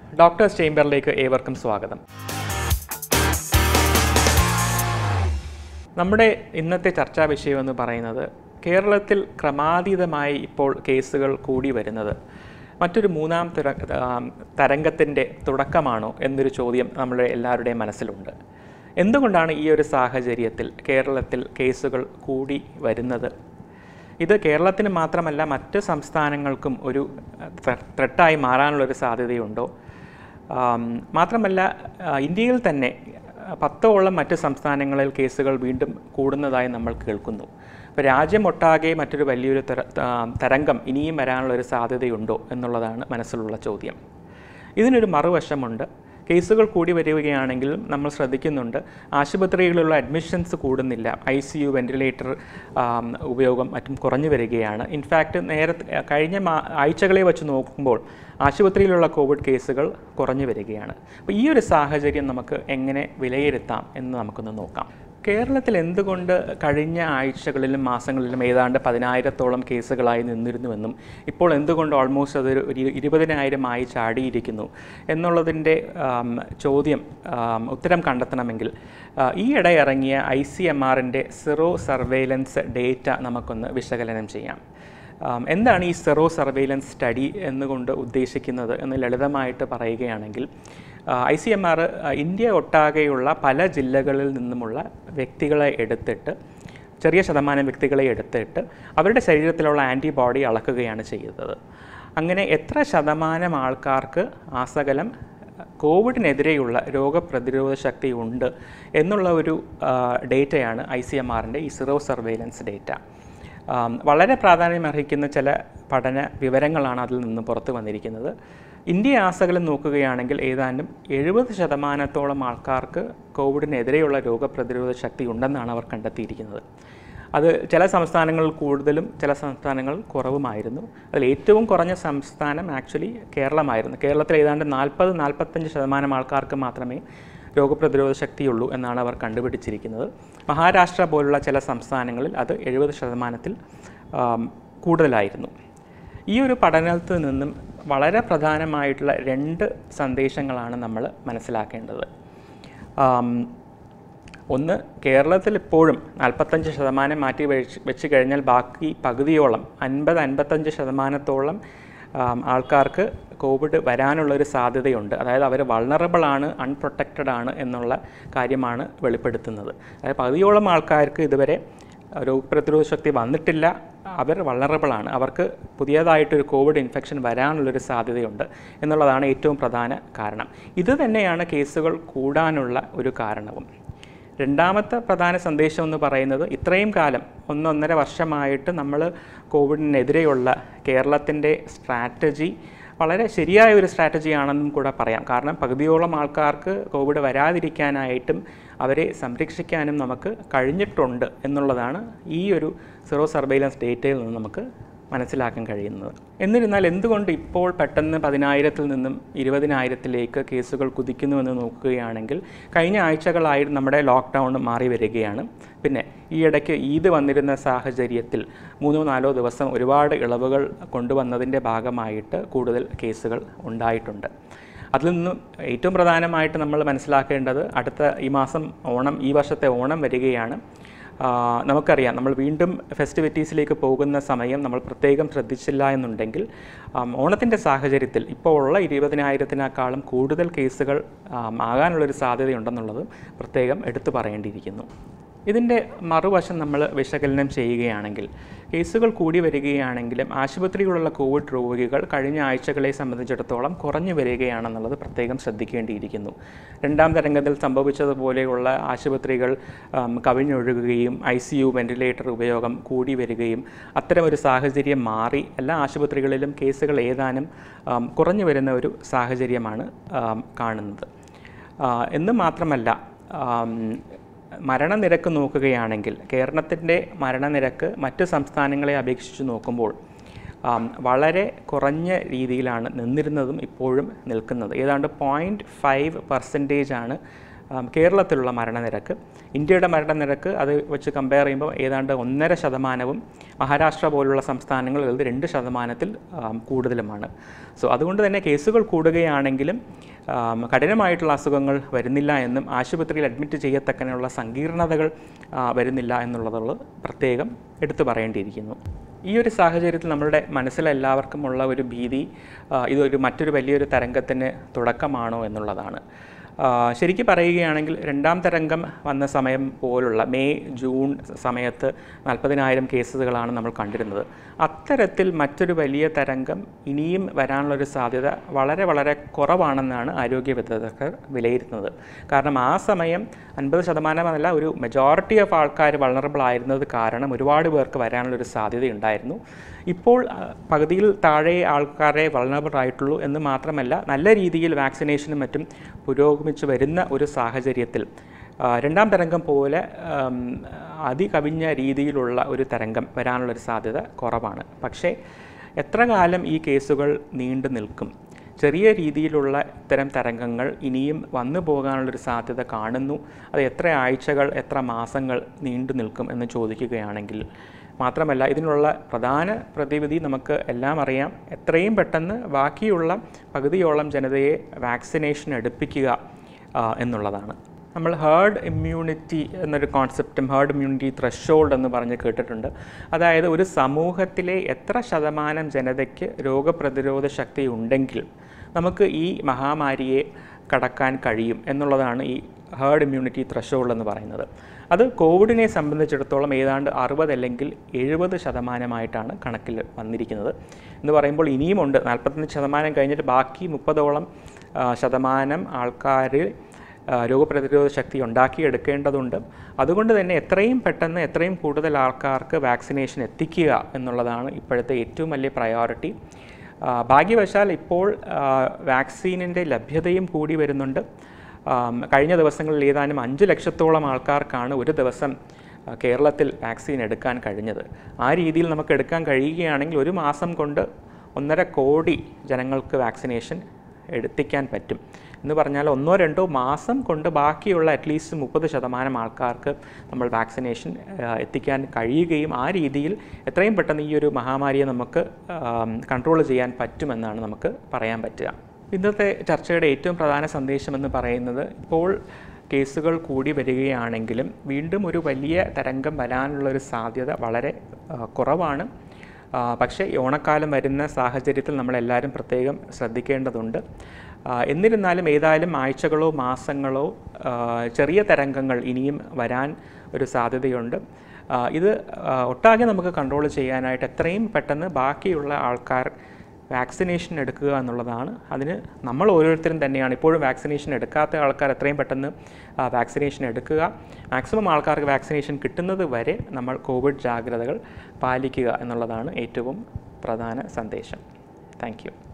doctors ചേംബറിലേക്ക് ഏവർക്കും സ്വാഗതം നമ്മുടെ ഇന്നത്തെ ചർച്ചാ വിഷയം എന്ന് പറയുന്നത് കേരളത്തിൽ ക്രമാതീതമായി ഇപ്പോൾ കേസുകൾ കൂടി വരുന്നത് മറ്റൊരു മൂന്നാം തുര തരംഗത്തിൻ്റെ തുടക്കമാണോ എന്നൊരു ചോദ്യം നമ്മുടെ എല്ലാവരുടെയും മനസ്സിലുണ്ട് എന്തുകൊണ്ടാണ് ഈ ഒരു സാഹചര്യത്തിൽ കേരളത്തിൽ കേസുകൾ കൂടി വരുന്നത് ഇത് കേരളത്തിന് മാത്രമല്ല മറ്റ് സംസ്ഥാനങ്ങൾക്കും ഒരു ത്രെട്ടായി മാറാനുള്ളൊരു സാധ്യതയുണ്ടോ ആം, മാത്രമല്ല ആ, ഇന്ത്യയിൽ തന്നെ പത്തോളം മറ്റ് സംസ്ഥാനങ്ങളിൽ കേസുകൾ വീണ്ടും കൂടുന്നതായി നമ്മൾ കേൾക്കുന്നു അപ്പോൾ രാജ്യമൊട്ടാകെ മറ്റൊരു വലിയൊരു തര ആ, തരംഗം ഇനിയും വരാനുള്ള ഒരു സാധ്യതയുണ്ടോ എന്നുള്ളതാണ് മനസ്സിലുള്ള ചോദ്യം ഇതിനൊരു മറുവശമുണ്ട് കേസുകൾ കൂടി വരികയാണെങ്കിൽ നമ്മൾ ശ്രദ്ധിക്കുന്നുണ്ട് ആശുപത്രികളിലുള്ള അഡ്മിഷൻസ് കൂടുന്നില്ല ഐ സി യു വെൻറ്റിലേറ്റർ ഉപയോഗം മറ്റും കുറഞ്ഞു വരികയാണ് ഇൻഫാക്റ്റ് നേരത്തെ കഴിഞ്ഞ മാ ആഴ്ചകളെ വെച്ച് നോക്കുമ്പോൾ ആശുപത്രിയിലുള്ള കോവിഡ് കേസുകൾ കുറഞ്ഞു വരികയാണ് അപ്പോൾ ഈ ഒരു സാഹചര്യം നമുക്ക് എങ്ങനെ വിലയിരുത്താം എന്ന് നമുക്കൊന്ന് നോക്കാം കേരളത്തിൽ എന്തുകൊണ്ട് കഴിഞ്ഞ ആഴ്ചകളിലും മാസങ്ങളിലും ഏതാണ്ട് പതിനായിരത്തോളം കേസുകളായി നിന്നിരുന്നുവെന്നും ഇപ്പോൾ എന്തുകൊണ്ട് ഓൾമോസ്റ്റ് അതൊരു ഒരു ഇരുപതിനായിരമായി ചാടിയിരിക്കുന്നു എന്നുള്ളതിൻ്റെ ആം, ചോദ്യം ആം, ഉത്തരം കണ്ടെത്തണമെങ്കിൽ ആ, ഈയിടെ ഇറങ്ങിയ ഐ സി എം ആറിൻ്റെ സിറോ സർവൈലൻസ് ഡേറ്റ നമുക്കൊന്ന് വിശകലനം ചെയ്യാം ആം, എന്താണ് ഈ സെറോ സർവൈലൻസ് സ്റ്റഡി എന്നുകൊണ്ട് ഉദ്ദേശിക്കുന്നത് എന്ന് ലളിതമായിട്ട് പറയുകയാണെങ്കിൽ I C M R India ഒട്ടാകെയുള്ള പല ജില്ലകളിൽ നിന്നുമുള്ള വ്യക്തികളെ എടുത്തിട്ട് ചെറിയ ശതമാനം വ്യക്തികളെ എടുത്തിട്ട് അവരുടെ ശരീരത്തിലുള്ള ആൻറ്റിബോഡി അളക്കുകയാണ് ചെയ്യുന്നത് അങ്ങനെ എത്ര ശതമാനം ആൾക്കാർക്ക് ആസകലം കോവിഡിനെതിരെയുള്ള രോഗപ്രതിരോധ ശക്തി ഉണ്ട് എന്നുള്ള ഒരു ആ, ഡേറ്റയാണ് ഐ സി എം ആറിൻ്റെ ഈ സിറോ സർവൈലൻസ് ഡേറ്റ ആം, വളരെ പ്രാധാന്യം അർഹിക്കുന്ന ചില പഠന വിവരങ്ങളാണ് അതിൽ നിന്ന് പുറത്തു വന്നിരിക്കുന്നത് ഇന്ത്യ ആസകലം നോക്കുകയാണെങ്കിൽ ഏതാണ്ടും എഴുപത് ശതമാനത്തോളം ആൾക്കാർക്ക് കോവിഡിനെതിരെയുള്ള രോഗപ്രതിരോധ ശക്തി ഉണ്ടെന്നാണ് അവർ കണ്ടെത്തിയിരിക്കുന്നത് അത് ചില സംസ്ഥാനങ്ങളിൽ കൂടുതലും ചില സംസ്ഥാനങ്ങളിൽ കുറവുമായിരുന്നു അതിൽ ഏറ്റവും കുറഞ്ഞ സംസ്ഥാനം ആക്ച്വലി കേരളമായിരുന്നു കേരളത്തിൽ ഏതാണ്ട് നാൽപ്പത് നാൽപ്പത്തഞ്ച് ശതമാനം ആൾക്കാർക്ക് മാത്രമേ രോഗപ്രതിരോധ ശക്തിയുള്ളൂ എന്നാണ് അവർ കണ്ടുപിടിച്ചിരിക്കുന്നത് മഹാരാഷ്ട്ര പോലുള്ള ചില സംസ്ഥാനങ്ങളിൽ അത് എഴുപത് ശതമാനത്തിൽ ആം, കൂടുതലായിരുന്നു ഈ ഒരു പഠനത്തിൽ നിന്നും വളരെ പ്രധാനമായിട്ടുള്ള രണ്ട് സന്ദേശങ്ങളാണ് നമ്മൾ മനസ്സിലാക്കേണ്ടത് ആം, ഒന്ന് കേരളത്തിൽ ഇപ്പോഴും നാൽപ്പത്തഞ്ച് ശതമാനം മാറ്റി വെച്ച് വെച്ച് കഴിഞ്ഞാൽ ബാക്കി പകുതിയോളം അൻപത് അൻപത്തഞ്ച് ശതമാനത്തോളം ആം, ആൾക്കാർക്ക് കോവിഡ് വരാനുള്ളൊരു സാധ്യതയുണ്ട് അതായത് അവർ വൾണറബിൾ ആണ് അൺപ്രൊട്ടക്റ്റഡ് ആണ് എന്നുള്ള കാര്യമാണ് വെളിപ്പെടുത്തുന്നത് അതായത് പകുതിയോളം ആൾക്കാർക്ക് ഇതുവരെ രോഗപ്രതിരോധ ശക്തി വന്നിട്ടില്ല അവർ വൾണറബിൾ ആണ് അവർക്ക് പുതിയതായിട്ടൊരു കോവിഡ് ഇൻഫെക്ഷൻ വരാനുള്ളൊരു സാധ്യതയുണ്ട് എന്നുള്ളതാണ് ഏറ്റവും പ്രധാന കാരണം ഇത് തന്നെയാണ് കേസുകൾ കൂടാനുള്ള ഒരു കാരണവും രണ്ടാമത്തെ പ്രധാന സന്ദേശം എന്ന് പറയുന്നത് ഇത്രയും കാലം ഒന്നൊന്നര വർഷമായിട്ട് നമ്മൾ കോവിഡിനെതിരെയുള്ള കേരളത്തിൻ്റെ സ്ട്രാറ്റജി വളരെ ശരിയായ ഒരു സ്ട്രാറ്റജി ആണെന്നും കൂടെ പറയാം കാരണം പകുതിയോളം ആൾക്കാർക്ക് കോവിഡ് വരാതിരിക്കാനായിട്ടും അവരെ സംരക്ഷിക്കാനും നമുക്ക് കഴിഞ്ഞിട്ടുണ്ട് എന്നുള്ളതാണ് ഈ ഒരു സിറോ സർവൈലൻസ് ഡേറ്റയിൽ നിന്ന് നമുക്ക് മനസ്സിലാക്കാൻ കഴിയുന്നത് എന്നിരുന്നാൽ എന്തുകൊണ്ട് ഇപ്പോൾ പെട്ടെന്ന് പതിനായിരത്തിൽ നിന്നും ഇരുപതിനായിരത്തിലേക്ക് കേസുകൾ കുതിക്കുന്നുവെന്ന് നോക്കുകയാണെങ്കിൽ കഴിഞ്ഞ ആഴ്ചകളായി നമ്മുടെ ലോക്ക്ഡൗൺ മാറി വരികയാണ് പിന്നെ ഈ ഇടയ്ക്ക് ഈദ് വന്നിരുന്ന സാഹചര്യത്തിൽ മൂന്നോ നാലോ ദിവസം ഒരുപാട് ഇളവുകൾ കൊണ്ടുവന്നതിൻ്റെ ഭാഗമായിട്ട് കൂടുതൽ കേസുകൾ ഉണ്ടായിട്ടുണ്ട് അതിൽ നിന്നും ഏറ്റവും പ്രധാനമായിട്ട് നമ്മൾ മനസ്സിലാക്കേണ്ടത് അടുത്ത ഈ മാസം ഓണം ഈ വർഷത്തെ ഓണം വരികയാണ് ആ, നമുക്കറിയാം നമ്മൾ വീണ്ടും ഫെസ്റ്റിവിറ്റീസിലേക്ക് പോകുന്ന സമയം നമ്മൾ പ്രത്യേകം ശ്രദ്ധിച്ചില്ല എന്നുണ്ടെങ്കിൽ ആം, ഓണത്തിൻ്റെ സാഹചര്യത്തിൽ ഇപ്പോൾ ഉള്ള ഇരുപതിനായിരത്തിനേക്കാളും കൂടുതൽ കേസുകൾ ആം, ആകാനുള്ളൊരു സാധ്യതയുണ്ടെന്നുള്ളത് പ്രത്യേകം എടുത്തു പറയേണ്ടിയിരിക്കുന്നു ഇതിൻ്റെ മറുവശം നമ്മൾ വിശകലനം ചെയ്യുകയാണെങ്കിൽ കേസുകൾ കൂടി വരികയാണെങ്കിലും ആശുപത്രികളിലുള്ള കോവിഡ് രോഗികൾ കഴിഞ്ഞ ആഴ്ചകളെ സംബന്ധിച്ചിടത്തോളം കുറഞ്ഞു വരികയാണെന്നുള്ളത് പ്രത്യേകം ശ്രദ്ധിക്കേണ്ടിയിരിക്കുന്നു രണ്ടാം തരംഗത്തിൽ സംഭവിച്ചതുപോലെയുള്ള ആശുപത്രികൾ ആം, കവിഞ്ഞൊഴുകുകയും ഐ സി യു വെൻറ്റിലേറ്റർ ഉപയോഗം കൂടി വരികയും അത്തരമൊരു സാഹചര്യം മാറി എല്ലാ ആശുപത്രികളിലും കേസുകൾ ഏതാനും ആം, കുറഞ്ഞു വരുന്ന ഒരു സാഹചര്യമാണ് ആം, കാണുന്നത് ആ, എന്ന് മാത്രമല്ല ആം, മരണനിരക്ക് നോക്കുകയാണെങ്കിൽ കേരളത്തിൻ്റെ മരണനിരക്ക് മറ്റ് സംസ്ഥാനങ്ങളെ അപേക്ഷിച്ച് നോക്കുമ്പോൾ ആം, വളരെ കുറഞ്ഞ രീതിയിലാണ് നിന്നിരുന്നതും ഇപ്പോഴും നിൽക്കുന്നത് ഏതാണ്ട് പോയിൻറ്റ് ഫൈവ് പെർസെൻറ്റേജ് ആണ് ആം, കേരളത്തിലുള്ള മരണനിരക്ക് ഇന്ത്യയുടെ മരണനിരക്ക് അത് വെച്ച് കമ്പയർ ചെയ്യുമ്പോൾ ഏതാണ്ട് ഒന്നര ശതമാനവും മഹാരാഷ്ട്ര പോലുള്ള സംസ്ഥാനങ്ങളിൽ ഇത് രണ്ട് ശതമാനത്തിൽ ആം, കൂടുതലുമാണ് സോ അതുകൊണ്ട് തന്നെ കേസുകൾ കൂടുകയാണെങ്കിലും ആം, കഠിനമായിട്ടുള്ള അസുഖങ്ങൾ വരുന്നില്ല എന്നും ആശുപത്രിയിൽ അഡ്മിറ്റ് ചെയ്യത്തക്കനുള്ള സങ്കീർണതകൾ ആ, വരുന്നില്ല എന്നുള്ളത് പ്രത്യേകം എടുത്തു പറയേണ്ടിയിരിക്കുന്നു ഈ ഒരു സാഹചര്യത്തിൽ നമ്മളുടെ മനസ്സിലെല്ലാവർക്കും ഉള്ള ഒരു ഭീതി ആ, ഇതൊരു മറ്റൊരു വലിയൊരു തരംഗത്തിന് തുടക്കമാണോ എന്നുള്ളതാണ് ആ, ശരിക്കും പറയുകയാണെങ്കിൽ രണ്ടാം തരംഗം വന്ന സമയം പോലുള്ള മെയ് ജൂൺ സമയത്ത് നാൽപ്പതിനായിരം കേസുകളാണ് നമ്മൾ കണ്ടിരുന്നത് അത്തരത്തിൽ മറ്റൊരു വലിയ തരംഗം ഇനിയും വരാനുള്ളൊരു സാധ്യത വളരെ വളരെ കുറവാണെന്നാണ് ആരോഗ്യ വിദഗ്ധർ വിലയിരുത്തുന്നത് കാരണം ആ സമയം അൻപത് ശതമാനമല്ല ഒരു മെജോറിറ്റി ഓഫ് ആൾക്കാർ വൾണറബിൾ ആയിരുന്നത് കാരണം ഒരുപാട് പേർക്ക് വരാനുള്ളൊരു സാധ്യതയുണ്ടായിരുന്നു ഇപ്പോൾ ആ, പകുതിയിൽ താഴെ ആൾക്കാരെ വൾണറബിൾ ആയിട്ടുള്ളൂ എന്ന് മാത്രമല്ല നല്ല രീതിയിൽ വാക്സിനേഷനും മറ്റും പുരോഗമിച്ചു വരുന്ന ഒരു സാഹചര്യത്തിൽ ആ, രണ്ടാം തരംഗം പോലെ ആം, അതികവിഞ്ഞ രീതിയിലുള്ള ഒരു തരംഗം വരാനുള്ളൊരു സാധ്യത കുറവാണ് പക്ഷേ എത്ര കാലം ഈ കേസുകൾ നീണ്ടു നിൽക്കും ചെറിയ രീതിയിലുള്ള ഇത്തരം തരംഗങ്ങൾ ഇനിയും വന്നു പോകാനുള്ളൊരു സാധ്യത കാണുന്നു അത് എത്ര ആഴ്ചകൾ എത്ര മാസങ്ങൾ നീണ്ടു നിൽക്കും എന്ന് ചോദിക്കുകയാണെങ്കിൽ മാത്രമല്ല ഇതിനുള്ള പ്രധാന പ്രതിവിധി നമുക്ക് എല്ലാം അറിയാം എത്രയും പെട്ടെന്ന് ബാക്കിയുള്ള പകുതിയോളം ജനതയെ വാക്സിനേഷൻ എടുപ്പിക്കുക ആ, എന്നുള്ളതാണ് നമ്മൾ ഹേർഡ് ഇമ്മ്യൂണിറ്റി എന്നൊരു കോൺസെപ്റ്റും ഹേർഡ് ഇമ്മ്യൂണിറ്റി ത്രഷോൾഡ് എന്ന് പറഞ്ഞ് കേട്ടിട്ടുണ്ട് അതായത് ഒരു സമൂഹത്തിലെ എത്ര ശതമാനം ജനതയ്ക്ക് രോഗപ്രതിരോധ ശക്തി ഉണ്ടെങ്കിൽ നമുക്ക് ഈ മഹാമാരിയെ കടക്കാൻ കഴിയും എന്നുള്ളതാണ് ഈ ഹേർഡ് ഇമ്മ്യൂണിറ്റി ത്രഷോൾഡ് എന്ന് പറയുന്നത് അത് കോവിഡിനെ സംബന്ധിച്ചിടത്തോളം ഏതാണ്ട് അറുപത് അല്ലെങ്കിൽ എഴുപത് ശതമാനമായിട്ടാണ് കണക്കിൽ വന്നിരിക്കുന്നത് എന്ന് പറയുമ്പോൾ ഇനിയുമുണ്ട് നാൽപ്പത്തഞ്ച് ശതമാനം കഴിഞ്ഞിട്ട് ബാക്കി മുപ്പതോളം ആ, ശതമാനം ആൾക്കാരിൽ ആ, രോഗപ്രതിരോധ ശക്തി ഉണ്ടാക്കിയെടുക്കേണ്ടതുണ്ട് അതുകൊണ്ട് തന്നെ എത്രയും പെട്ടെന്ന് എത്രയും കൂടുതൽ ആൾക്കാർക്ക് വാക്സിനേഷൻ എത്തിക്കുക എന്നുള്ളതാണ് ഇപ്പോഴത്തെ ഏറ്റവും വലിയ പ്രയോറിറ്റി ആ, ഭാഗ്യവശാൽ ഇപ്പോൾ ആ, വാക്സിനിൻ്റെ ലഭ്യതയും കൂടി വരുന്നുണ്ട് ആം, കഴിഞ്ഞ ദിവസങ്ങളിൽ ഏതാനും അഞ്ച് ലക്ഷത്തോളം ആൾക്കാർക്കാണ് ഒരു ദിവസം ആ, കേരളത്തിൽ വാക്സിൻ എടുക്കാൻ കഴിഞ്ഞത് ആ രീതിയിൽ നമുക്ക് എടുക്കാൻ കഴിയുകയാണെങ്കിൽ ഒരു മാസം കൊണ്ട് ഒന്നര കോടി ജനങ്ങൾക്ക് വാക്സിനേഷൻ എടുത്തിക്കാൻ പറ്റും എന്ന് പറഞ്ഞാൽ ഒന്നോ രണ്ടോ മാസം കൊണ്ട് ബാക്കിയുള്ള അറ്റ്ലീസ്റ്റ് മുപ്പത് ശതമാനം ആൾക്കാർക്ക് നമ്മൾ വാക്സിനേഷൻ ആ, എത്തിക്കാൻ കഴിയുകയും ആ രീതിയിൽ എത്രയും പെട്ടെന്ന് ഈ ഒരു മഹാമാരിയെ നമുക്ക് കൺട്രോൾ ചെയ്യാൻ പറ്റുമെന്നാണ് നമുക്ക് പറയാൻ പറ്റുക ഇന്നത്തെ ചർച്ചയുടെ ഏറ്റവും പ്രധാന സന്ദേശം എന്ന് പറയുന്നത് ഇപ്പോൾ കേസുകൾ കൂടി വരികയാണെങ്കിലും വീണ്ടും ഒരു വലിയ തരംഗം വരാനുള്ളൊരു സാധ്യത വളരെ ആ, കുറവാണ് ആ, പക്ഷേ ഈ ഓണക്കാലം വരുന്ന സാഹചര്യത്തിൽ നമ്മളെല്ലാവരും പ്രത്യേകം ശ്രദ്ധിക്കേണ്ടതുണ്ട് ആ, എന്നിരുന്നാലും ഏതായാലും ആഴ്ചകളോ മാസങ്ങളോ ആ, ചെറിയ തരംഗങ്ങൾ ഇനിയും വരാൻ ഒരു സാധ്യതയുണ്ട് ആ, ഇത് ആ, ഒട്ടാകെ നമുക്ക് കൺട്രോൾ ചെയ്യാനായിട്ട് എത്രയും പെട്ടെന്ന് ബാക്കിയുള്ള ആൾക്കാർ വാക്സിനേഷൻ എടുക്കുക എന്നുള്ളതാണ് അതിന് നമ്മൾ ഓരോരുത്തരും തന്നെയാണ് ഇപ്പോഴും വാക്സിനേഷൻ എടുക്കാത്ത ആൾക്കാർ എത്രയും പെട്ടെന്ന് വാക്സിനേഷൻ എടുക്കുക മാക്സിമം ആൾക്കാർക്ക് വാക്സിനേഷൻ കിട്ടുന്നത് വരെ നമ്മൾ കോവിഡ് ജാഗ്രതകൾ പാലിക്കുക എന്നുള്ളതാണ് ഏറ്റവും പ്രധാന സന്ദേശം താങ്ക് യു